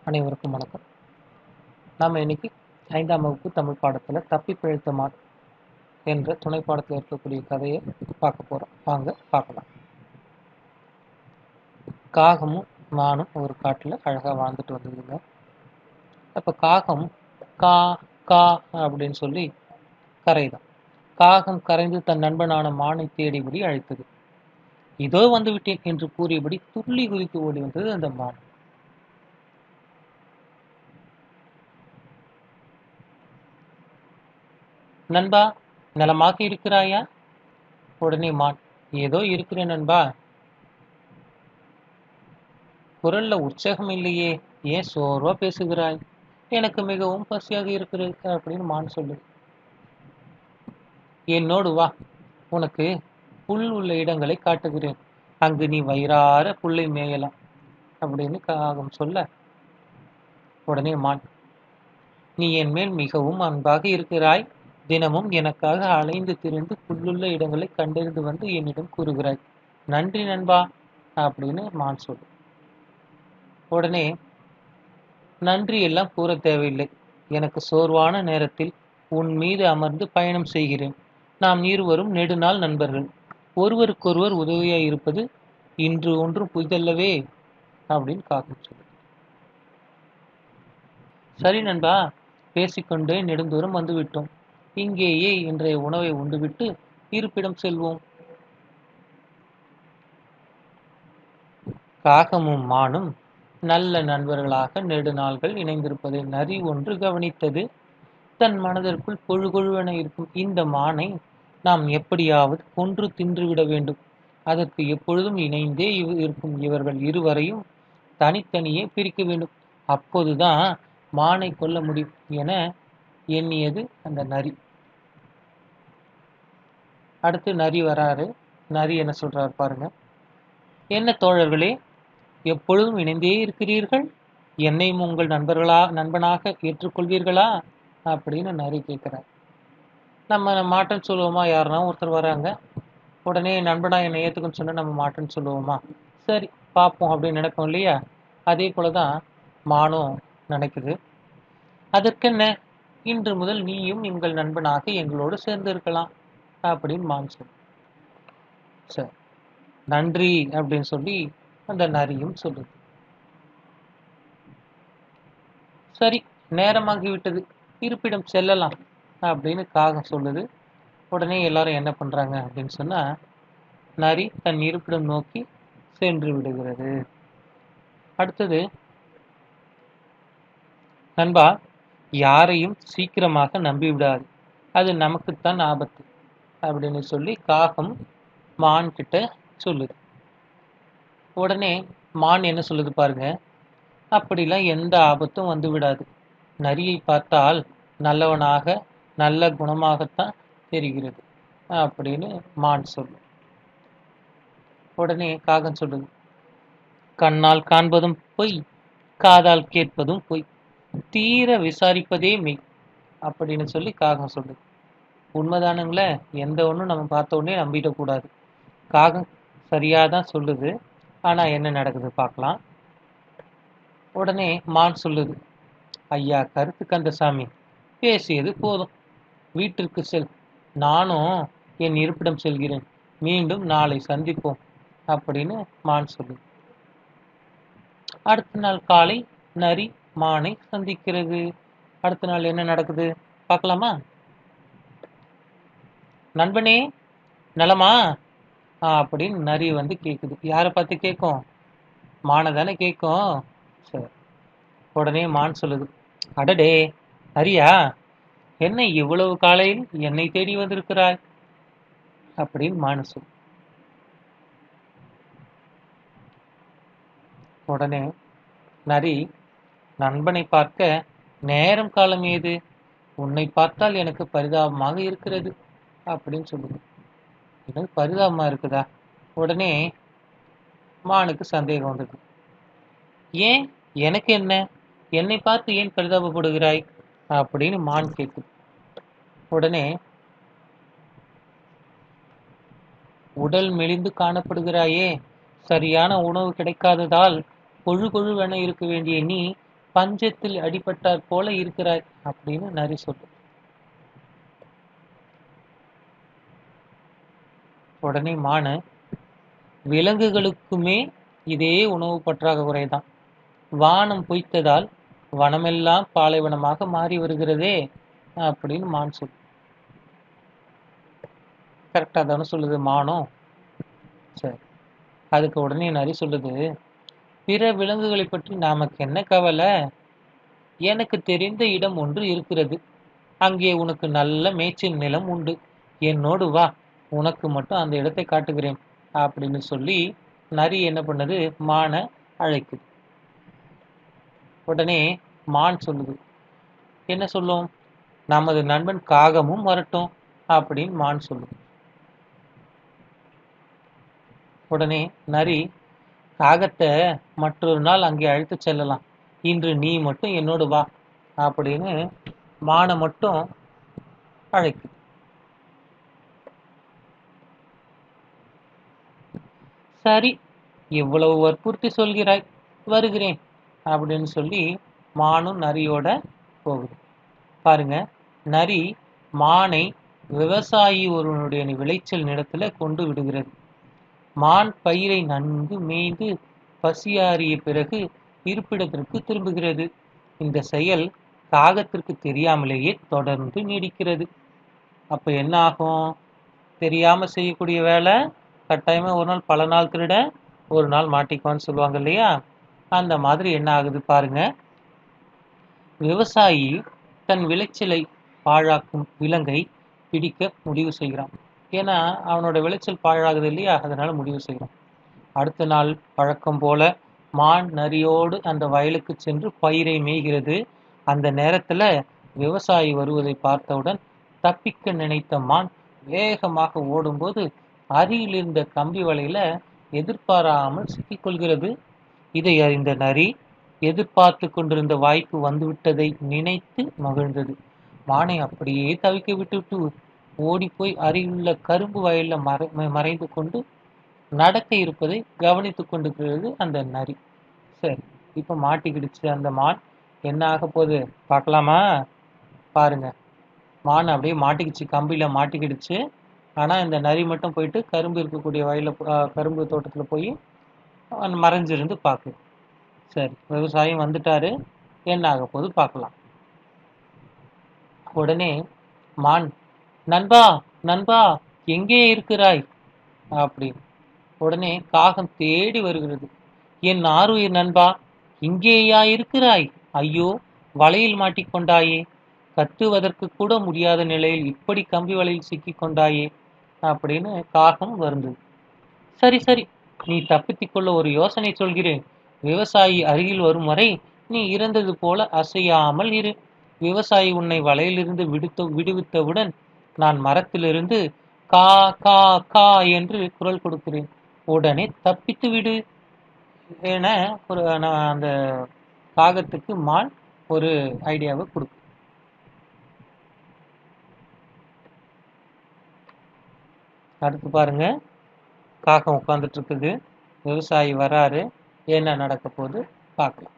அனைவருக்கும் வணக்கம் நாம் இன்னைக்கு ஐந்தாம் வகுப்பு தமிழ் பாடத்தில் தப்பி பிழைத்த மான் என்ற துணை பாடத்தில் இருக்கக்கூடிய கதையை பார்க்க போகிறோம் வாங்க பார்க்கலாம் காகமும் மானும் ஒரு காட்டில் அழகாக வாழ்ந்துட்டு வந்ததுங்க அப்போ காகம் கா கா அப்படின்னு சொல்லி கரைதான் காகம் கரைந்து தன் நண்பனான மானை தேடிபடி அழைத்தது இதோ வந்து விட்டேன் என்று கூறியபடி துள்ளி குதித்து ஓடி வந்தது அந்த மான் நண்பா நலமாக இருக்கிறாயா உடனே மான் ஏதோ இருக்கிறேன் நண்பா குரல்ல உற்சாகம் இல்லையே ஏன் சோர்வா பேசுகிறாய் எனக்கு மிகவும் பசியாக இருக்கிறது அப்படின்னு மான் சொல்லு என்னோடு வா உனக்கு புல் உள்ள இடங்களை காட்டுகிறேன் அங்கு நீ வயிறார புல்லை மேயலாம் அப்படின்னு காகம் சொல்ல உடனே மான் நீ என் மேல் மிகவும் அன்பாக இருக்கிறாய் தினமும் எனக்காக அலைந்து திரிந்து புல்லுள்ள இடங்களை கண்டறிந்து வந்து என்னிடம் கூறுகிறாய் நன்றி நண்பா அப்படின்னு மான் சொல்லு உடனே நன்றி எல்லாம் கூற தேவையில்லை எனக்கு சோர்வான நேரத்தில் உன் மீது அமர்ந்து பயணம் செய்கிறேன் நாம் இருவரும் நெடுநாள் நண்பர்கள் ஒருவருக்கொருவர் உதவியாய் இருப்பது இன்று ஒன்றும் புதிதல்லவே அப்படின்னு காக்கும் சொல்லு சரி நண்பா பேசிக்கொண்டே நெடுந்தூரம் வந்துவிட்டோம் இங்கேயே இன்றைய உணவை உண்டுவிட்டு இருப்பிடம் செல்வோம் காகமும் மானும் நல்ல நண்பர்களாக நெடுநாள்கள் இணைந்திருப்பதை நரி ஒன்று கவனித்தது தன் மனதிற்குள் கொழு கொழுவென இருக்கும் இந்த மானை நாம் எப்படியாவது கொன்று தின்றுவிட வேண்டும் அதற்கு எப்பொழுதும் இணைந்தே இவ- இருக்கும் இவர்கள் இருவரையும் தனித்தனியே பிரிக்க வேண்டும் அப்போதுதான் மானை கொல்ல முடியும் என எண்ணியது அந்த நரி அடுத்து நரி வராரு நரி என்ன சொல்றாரு பாருங்க என்ன தோழர்களே எப்பொழுதும் இணைந்தே இருக்கிறீர்கள் என்னையும் உங்கள் நண்பர்களா நண்பனாக ஏற்றுக்கொள்வீர்களா அப்படின்னு நரி கேட்கிறார் நம்ம மாட்டேன்னு சொல்லுவோமா யாருன்னா ஒருத்தர் வராங்க உடனே நண்பனா என்னை ஏத்துக்குன்னு சொன்னா நம்ம மாட்டேன்னு சொல்லுவோமா சரி பார்ப்போம் அப்படின்னு நினைப்போம் இல்லையா அதே போலதான் மானும் நினைக்குது அதற்கென்ன இன்று முதல் நீயும் எங்கள் நண்பனாக எங்களோடு சேர்ந்து இருக்கலாம் அப்படின்னு மான் சொல்லு சரி நன்றி அப்படின்னு சொல்லி அந்த நரியும் சொல்லுது சரி நேரமாகி விட்டது இருப்பிடம் செல்லலாம் அப்படின்னு காகம் சொல்லுது உடனே எல்லாரும் என்ன பண்றாங்க அப்படின்னு சொன்னா நரி தன் இருப்பிடம் நோக்கி சென்று விடுகிறது அடுத்தது நண்பா யாரையும் சீக்கிரமாக நம்பி விடாது அது நமக்குத்தான் ஆபத்து அப்படின்னு சொல்லி காகம் மான் கிட்ட சொல்லுது உடனே மான் என்ன சொல்லுது பாருங்க அப்படிலாம் எந்த ஆபத்தும் வந்து விடாது நரியை பார்த்தால் நல்லவனாக நல்ல குணமாகத்தான் தெரிகிறது அப்படின்னு மான் சொல்லும் உடனே காகம் சொல்லுது கண்ணால் காண்பதும் பொய் காதால் கேட்பதும் பொய் தீர விசாரிப்பதே மெய் அப்படின்னு சொல்லி காகம் சொல்லுது உண்மைதானுங்களே எந்த ஒன்றும் நம்ம பார்த்த உடனே நம்பிடக்கூடாது காகம் சரியாக தான் சொல்லுது ஆனால் என்ன நடக்குது பார்க்கலாம் உடனே மான் சொல்லுது ஐயா கருத்து கந்தசாமி பேசியது போதும் வீட்டிற்கு செல் நானும் என் இருப்பிடம் செல்கிறேன் மீண்டும் நாளை சந்திப்போம் அப்படின்னு மான் சொல்லுது அடுத்த நாள் காலை நரி மானை சந்திக்கிறது அடுத்த நாள் என்ன நடக்குது பார்க்கலாமா நண்பனே நலமா ஆ, அப்படின்னு நரி வந்து கேக்குது யாரை பார்த்து கேட்கும் மானை தானே கேட்கும் சரி உடனே மான் சொல்லுது அடடே நரியா என்ன இவ்வளவு காலையில் என்னை தேடி வந்திருக்கிறாய் அப்படின்னு மானு சொல்லு உடனே நரி நண்பனை பார்க்க நேரம் காலம் ஏது உன்னை பார்த்தால் எனக்கு பரிதாபமாக இருக்கிறது அப்படின்னு சொல்லுது எனக்கு பரிதாபமா இருக்குதா உடனே மானுக்கு சந்தேகம் வந்தது ஏன் எனக்கு என்ன என்னை பார்த்து ஏன் பரிதாபப்படுகிறாய் அப்படின்னு மான் கேட்குது உடனே உடல் மெலிந்து காணப்படுகிறாயே சரியான உணவு கிடைக்காததால் கொழு கொழுவென இருக்க வேண்டிய நீ பஞ்சத்தில் அடிபட்டார் போல இருக்கிறாய் அப்படின்னு நரி சொல்லு உடனே மானு விலங்குகளுக்குமே இதே உணவு பற்றாக்குறை தான் வானம் பொய்த்ததால் வனமெல்லாம் பாலைவனமாக மாறி வருகிறதே அப்படின்னு மான் சொல்லு கரெக்டாக தானே சொல்லுது மானம் சரி அதுக்கு உடனே நரி சொல்லுது பிற விலங்குகளை பற்றி நமக்கு என்ன கவலை எனக்கு தெரிந்த இடம் ஒன்று இருக்கிறது அங்கே உனக்கு நல்ல மேய்ச்சல் நிலம் உண்டு என்னோடு வா உனக்கு மட்டும் அந்த இடத்தை காட்டுகிறேன் அப்படின்னு சொல்லி நரி என்ன பண்ணுது மானை அழைக்குது உடனே மான் சொல்லுது என்ன சொல்லும் நமது நண்பன் காகமும் வரட்டும் அப்படின்னு மான் சொல்லுது உடனே நரி காகத்தை மற்றொரு நாள் அங்கே அழைத்து செல்லலாம் இன்று நீ மட்டும் என்னோடு வா அப்படின்னு மானை மட்டும் அழைக்குது சரி இவ்வளவு வற்புறுத்தி சொல்கிறாய் வருகிறேன் அப்படின்னு சொல்லி மானும் நரியோட போகுது பாருங்க நரி மானை விவசாயி ஒருவனுடைய விளைச்சல் நிலத்துல கொண்டு விடுகிறது மான் பயிரை நன்கு மேய்ந்து பசியாறிய பிறகு இருப்பிடத்திற்கு திரும்புகிறது இந்த செயல் காகத்திற்கு தெரியாமலேயே தொடர்ந்து நீடிக்கிறது அப்ப என்ன ஆகும் தெரியாம செய்யக்கூடிய வேலை கட்டாயமா ஒரு நாள் பல நாள் திருட ஒரு நாள் மாட்டிக்குவான்னு சொல்லுவாங்க இல்லையா அந்த மாதிரி என்ன ஆகுது பாருங்க விவசாயி தன் விளைச்சலை பாழாக்கும் விலங்கை பிடிக்க முடிவு செய்கிறான் ஏன்னா அவனோட விளைச்சல் பாழாகுது இல்லையா அதனால முடிவு செய்கிறான் அடுத்த நாள் பழக்கம் போல மான் நரியோடு அந்த வயலுக்கு சென்று பயிரை மேய்கிறது அந்த நேரத்துல விவசாயி வருவதை பார்த்தவுடன் தப்பிக்க நினைத்த மான் வேகமாக ஓடும்போது அருகில் இருந்த கம்பி வலையில எதிர்பாராமல் சிக்கிக்கொள்கிறது இதை அறிந்த நரி எதிர்பார்த்து கொண்டிருந்த வாய்ப்பு வந்துவிட்டதை நினைத்து மகிழ்ந்தது மானை அப்படியே தவிக்க விட்டுவிட்டு ஓடி போய் அருகிலுள்ள கரும்பு வயல்ல மறை மறைந்து கொண்டு நடக்க இருப்பதை கவனித்துக் கொண்டிருக்கிறது அந்த நரி சரி இப்ப மாட்டிக்கிடுச்சு அந்த மான் என்ன ஆக போகுது பார்க்கலாமா பாருங்க மான் அப்படியே மாட்டிக்கிச்சு கம்பியில மாட்டிக்கிடுச்சு ஆனா இந்த நரி மட்டும் போயிட்டு கரும்பு இருக்கக்கூடிய வயல்ல அஹ், கரும்பு தோட்டத்துல போய் அஹ், மறைஞ்சிருந்து பார்க்குது சரி விவசாயம் வந்துட்டாரு என்ன ஆக போகுது பார்க்கலாம் உடனே மான் நண்பா நண்பா எங்கே இருக்கிறாய் அப்படி உடனே காகம் தேடி வருகிறது என் ஆருயிர் நண்பா இங்கேயா இருக்கிறாய் ஐயோ வலையில் மாட்டிக்கொண்டாயே கத்துவதற்கு கூட முடியாத நிலையில் இப்படி கம்பி வலையில் சிக்கிக் கொண்டாயே அப்படின்னு காகம் வருந்தது சரி சரி நீ தப்பித்துக் கொள்ள ஒரு யோசனை சொல்கிறேன் விவசாயி அருகில் வரும் வரை நீ இறந்தது போல அசையாமல் இரு விவசாயி உன்னை வலையிலிருந்து விடுத்த விடுவித்தவுடன் நான் மரத்திலிருந்து கா கா கா என்று குரல் கொடுக்கிறேன் உடனே தப்பித்து விடு என ஒரு நான் அந்த காகத்துக்கு மான் ஒரு ஐடியாவை கொடுக்கும் அடுத்து பாருங்க காகம் உட்கார்ந்துட்டு இருக்குது விவசாயி வராரு என்ன நடக்க போகுது பார்க்கலாம்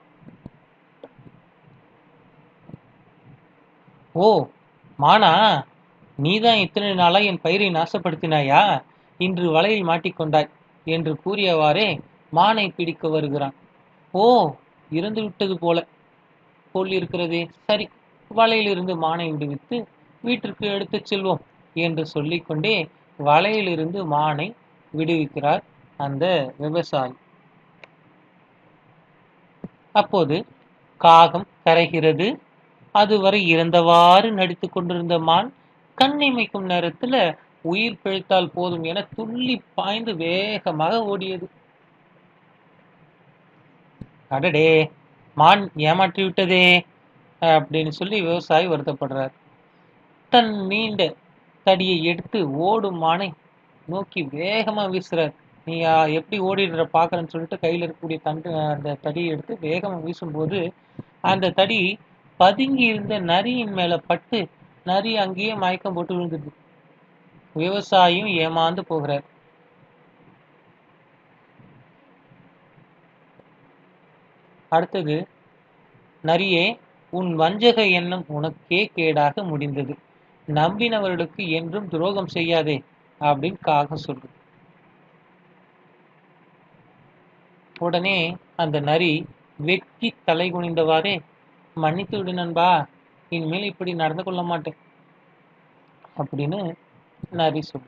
ஓ மானா நீதான் இத்தனை நாளா என் பயிரை நாசப்படுத்தினாயா இன்று வலையில் மாட்டிக்கொண்டாய் என்று கூறியவாறே மானை பிடிக்க வருகிறான் ஓ இறந்து விட்டது போல போல் இருக்கிறதே சரி வலையிலிருந்து மானை விடுவித்து வீட்டிற்கு எடுத்துச் செல்வோம் என்று சொல்லிக்கொண்டே வலையிலிருந்து மானை விடுவிக்கிறார் அந்த விவசாயி அப்போது காகம் கரைகிறது அதுவரை இறந்தவாறு நடித்துக் கொண்டிருந்த மான் கண்ணிமைக்கும் நேரத்துல உயிர் பிழைத்தால் போதும் என துள்ளி பாய்ந்து வேகமாக ஓடியது அடடே மான் ஏமாற்றி விட்டதே அப்படின்னு சொல்லி விவசாயி வருத்தப்படுறார் தன் நீண்ட தடியை எடுத்து ஓடும் மானை நோக்கி வேகமா வீசுறார் நீ ஆ, எப்படி ஓடிடுற பாக்குறேன்னு சொல்லிட்டு கையில இருக்கக்கூடிய தண்டு அந்த தடியை எடுத்து வேகமா வீசும்போது அந்த தடி பதுங்கி இருந்த நரியின் மேல பட்டு நரி அங்கேயே மயக்கம் போட்டு விழுந்துது விவசாயியும் ஏமாந்து போகிறார் அடுத்தது நரியே உன் வஞ்சக எண்ணம் உனக்கே கேடாக முடிந்தது நம்பினவர்களுக்கு என்றும் துரோகம் செய்யாதே அப்படின்னு காகம் சொல்லுது உடனே அந்த நரி வெட்கி தலை குனிந்தவாறே மன்னித்து விடு நண்பா இனிமேல் இப்படி நடந்து கொள்ள மாட்டேன் அப்படின்னு நரி சொல்லு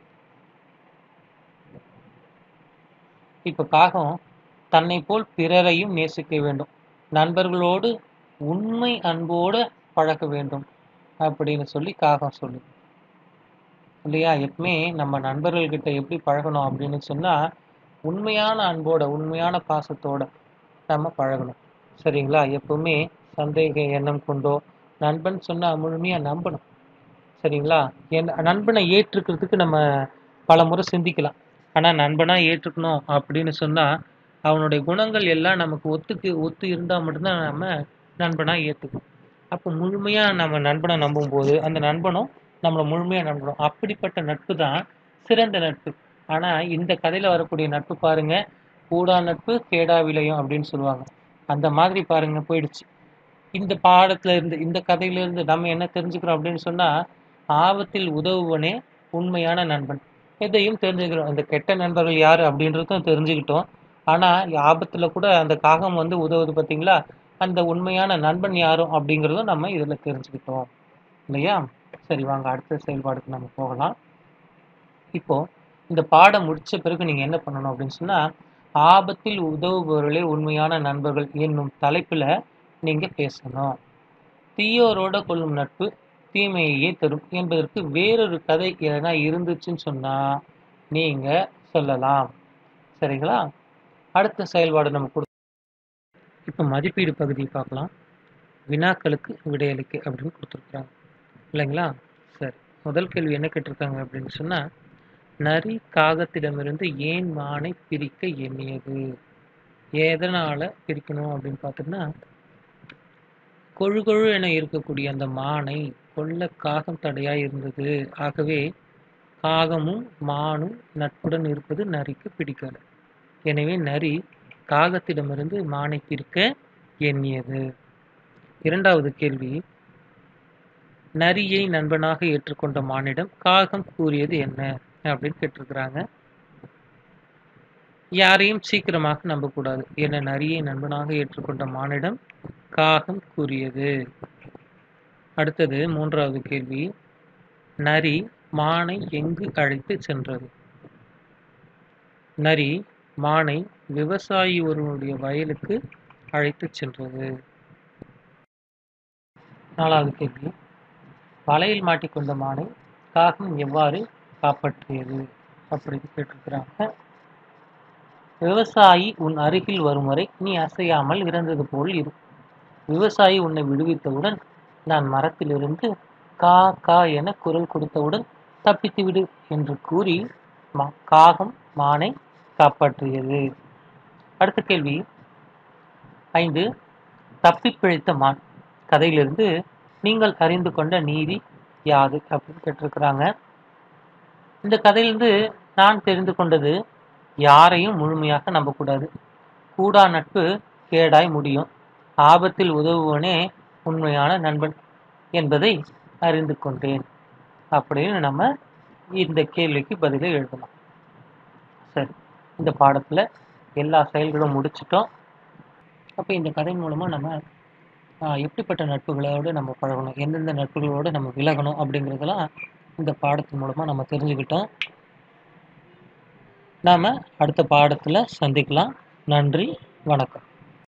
இப்ப காகம் தன்னை போல் பிறரையும் நேசிக்க வேண்டும் நண்பர்களோடு உண்மை அன்போடு பழக வேண்டும் அப்படின்னு சொல்லி காகம் சொல்லு இல்லையா எப்பவுமே நம்ம நண்பர்கள்கிட்ட எப்படி பழகணும் அப்படின்னு சொன்னா உண்மையான அன்போட உண்மையான பாசத்தோட நம்ம பழகணும் சரிங்களா எப்பவுமே சந்தேக எண்ணம் கொண்டோ நண்பன் சொன்னா முழுமையா நம்பணும் சரிங்களா என் நண்பனை ஏற்றுக்கிறதுக்கு நம்ம பல முறை சிந்திக்கலாம் ஆனா நண்பனா ஏற்றுக்கணும் அப்படின்னு சொன்னா அவனுடைய குணங்கள் எல்லாம் நமக்கு ஒத்துக்கு ஒத்து இருந்தா மட்டும்தான் நம்ம நண்பனா ஏத்துக்கணும் அப்போ முழுமையா நம்ம நண்பனை நம்பும் போது அந்த நண்பனும் நம்மளை முழுமையா நம்பணும் அப்படிப்பட்ட நட்பு தான் சிறந்த நட்பு ஆனா இந்த கதையில வரக்கூடிய நட்பு பாருங்க கூடா நட்பு கேடா விளையும் அப்படின்னு சொல்லுவாங்க அந்த மாதிரி பாருங்க போயிடுச்சு இந்த பாடத்துல இருந்து இந்த கதையில இருந்து நம்ம என்ன தெரிஞ்சுக்கிறோம் அப்படின்னு சொன்னா ஆபத்தில் உதவுவனே உண்மையான நண்பன் எதையும் தெரிஞ்சுக்கிறோம் இந்த கெட்ட நண்பர்கள் யாரு அப்படின்றதும் தெரிஞ்சுக்கிட்டோம் ஆனா ஆபத்துல கூட அந்த காகம் வந்து உதவுது பாத்தீங்களா அந்த உண்மையான நண்பன் யாரும் அப்படிங்கிறதும் நம்ம இதுல தெரிஞ்சுக்கிட்டோம் இல்லையா சரி வாங்க அடுத்த செயல்பாடுக்கு நம்ம போகலாம் இப்போ இந்த பாடம் முடிச்ச பிறகு நீங்க என்ன பண்ணணும் அப்படின்னு சொன்னா ஆபத்தில் உதவுபவர்களே உண்மையான நண்பர்கள் என்னும் தலைப்புல நீங்க பேசணும் தீயோரோட கொள்ளும் நட்பு தீமையையே தரும் என்பதற்கு வேறொரு கதை எதனா இருந்துச்சுன்னு சொன்னா நீங்க சொல்லலாம் சரிங்களா அடுத்த செயல்பாடு நம்ம கொடு இப்போ மதிப்பீடு பகுதியை பார்க்கலாம் வினாக்களுக்கு விடையளிக்க அப்படின்னு கொடுத்துருக்குறாங்க இல்லைங்களா சரி முதல் கேள்வி என்ன கேட்டிருக்காங்க அப்படின்னு சொன்னா நரி காகத்திடமிருந்து ஏன் மானை பிரிக்க எண்ணியது எதனால பிரிக்கணும் அப்படின்னு பார்த்தோம்னா கொழு கொழு என இருக்கக்கூடிய அந்த மானை கொல்ல காகம் தடையா இருந்தது ஆகவே காகமும் மானும் நட்புடன் இருப்பது நரிக்கு பிடிக்கல எனவே நரி காகத்திடமிருந்து மானை பிரிக்க எண்ணியது இரண்டாவது கேள்வி நரியை நண்பனாக ஏற்றுக்கொண்ட மானிடம் காகம் கூறியது என்ன அப்படின்னு கேட்டிருக்கிறாங்க யாரையும் சீக்கிரமாக நம்பக்கூடாது என நரியை நண்பனாக ஏற்றுக்கொண்ட மானிடம் காகம் கூறியது அடுத்தது மூன்றாவது கேள்வி நரி மானை எங்கு அழைத்து சென்றது நரி மானை விவசாயி ஒருவனுடைய வயலுக்கு அழைத்து சென்றது நாலாவது கேள்வி வலையில் மாட்டிக்கொண்ட மானை காகம் எவ்வாறு காப்பாற்றியது அப்படின்னு கேட்டிருக்கிறாங்க விவசாயி உன் அருகில் வரும் வரை நீ அசையாமல் இறந்தது போல் இரு விவசாயி உன்னை விடுவித்தவுடன் நான் மரத்திலிருந்து கா கா என குரல் கொடுத்தவுடன் தப்பித்து விடு என்று கூறி மா- காகம் மானை காப்பாற்றியது அடுத்த கேள்வி ஐந்து தப்பிப் பிழைத்த மான் கதையிலிருந்து நீங்கள் அறிந்து கொண்ட நீதி யாது அப்படின்னு கேட்டிருக்கிறாங்க இந்த கதையிலிருந்து நான் தெரிந்து கொண்டது யாரையும் முழுமையாக நம்பக்கூடாது கூடா நட்பு கேடாய் முடியும் ஆபத்தில் உதவுவனே உண்மையான நண்பன் என்பதை அறிந்து கொண்டேன் அப்படின்னு நம்ம இந்த கேள்விக்கு பதிலை எழுதலாம் சரி இந்த பாடத்துல எல்லா செயல்களும் முடிச்சிட்டோம் அப்போ இந்த கதை மூலமா நம்ம ஆஹ், எப்படிப்பட்ட நட்புகளோடு நம்ம பழகணும் எந்தெந்த நட்புகளோடு நம்ம விலகணும் அப்படிங்கிறதெல்லாம் இந்த பாடத்தின் மூலமா நம்ம தெரிஞ்சுக்கிட்டோம் நாம அடுத்த பாடத்துல சந்திக்கலாம் நன்றி வணக்கம்